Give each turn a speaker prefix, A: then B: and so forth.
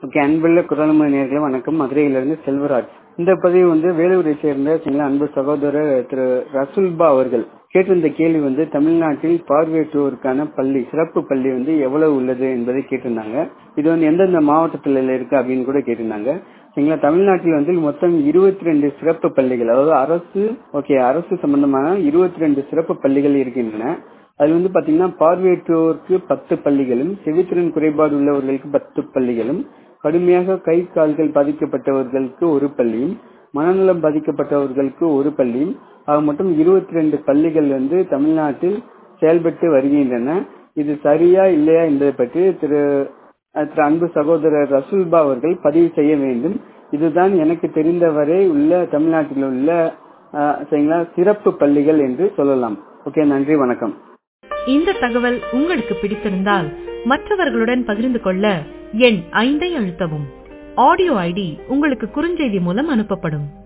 A: okay அன்புள்ள குரல்மொழி நேர்களே வணக்கம் மதுரையிலிருந்து செல்வராஜ் இந்த பதிவு வந்து வேலூரை சேர்ந்த சிங்கள அன்பு சகோதரர் திரு ரசுல்பா அவர்கள் கேட்டிருந்த கேள்வி வந்து தமிழ்நாட்டில் பார்வையற்றோருக்கான பள்ளி சிறப்பு பள்ளி வந்து எவ்வளவு உள்ளது என்பதை கேட்டிருந்தாங்க இது வந்து எந்தெந்த மாவட்டத்தில் இருக்கு அப்படின்னு கூட கேட்டிருந்தாங்க சரிங்களா தமிழ்நாட்டில் வந்து மொத்தம் இருபத்தி ரெண்டு சிறப்பு பள்ளிகள் அதாவது அரசு ஓகே அரசு சம்பந்தமான இருபத்தி ரெண்டு சிறப்பு பள்ளிகள் இருக்கின்றன அது வந்து பாத்தீங்கன்னா பார்வையற்றோருக்கு பத்து பள்ளிகளும் செவித்திறன் குறைபாடு உள்ளவர்களுக்கு பத்து பள்ளிகளும் கடுமையாக கை கால்கள் பாதிக்கப்பட்டவர்களுக்கு ஒரு பள்ளியும் மனநலம் பாதிக்கப்பட்டவர்களுக்கு ஒரு பள்ளியும் ஆக மொத்தம் இருபத்தி ரெண்டு பள்ளிகள் வந்து தமிழ்நாட்டில் செயல்பட்டு வருகின்றன இது சரியா இல்லையா என்பதை பற்றி திரு திரு அன்பு சகோதரர் ரசூல்பா அவர்கள் பதிவு செய்ய வேண்டும் இதுதான் எனக்கு தெரிந்தவரை உள்ள தமிழ்நாட்டில் உள்ள சரிங்களா சிறப்பு பள்ளிகள் என்று சொல்லலாம் ஓகே நன்றி வணக்கம்
B: இந்த தகவல் உங்களுக்கு பிடித்திருந்தால் மற்றவர்களுடன் பகிர்ந்து கொள்ள எண் ஐந்தை அழுத்தவும் ஆடியோ ஐடி உங்களுக்கு குறுஞ்செய்தி மூலம் அனுப்பப்படும்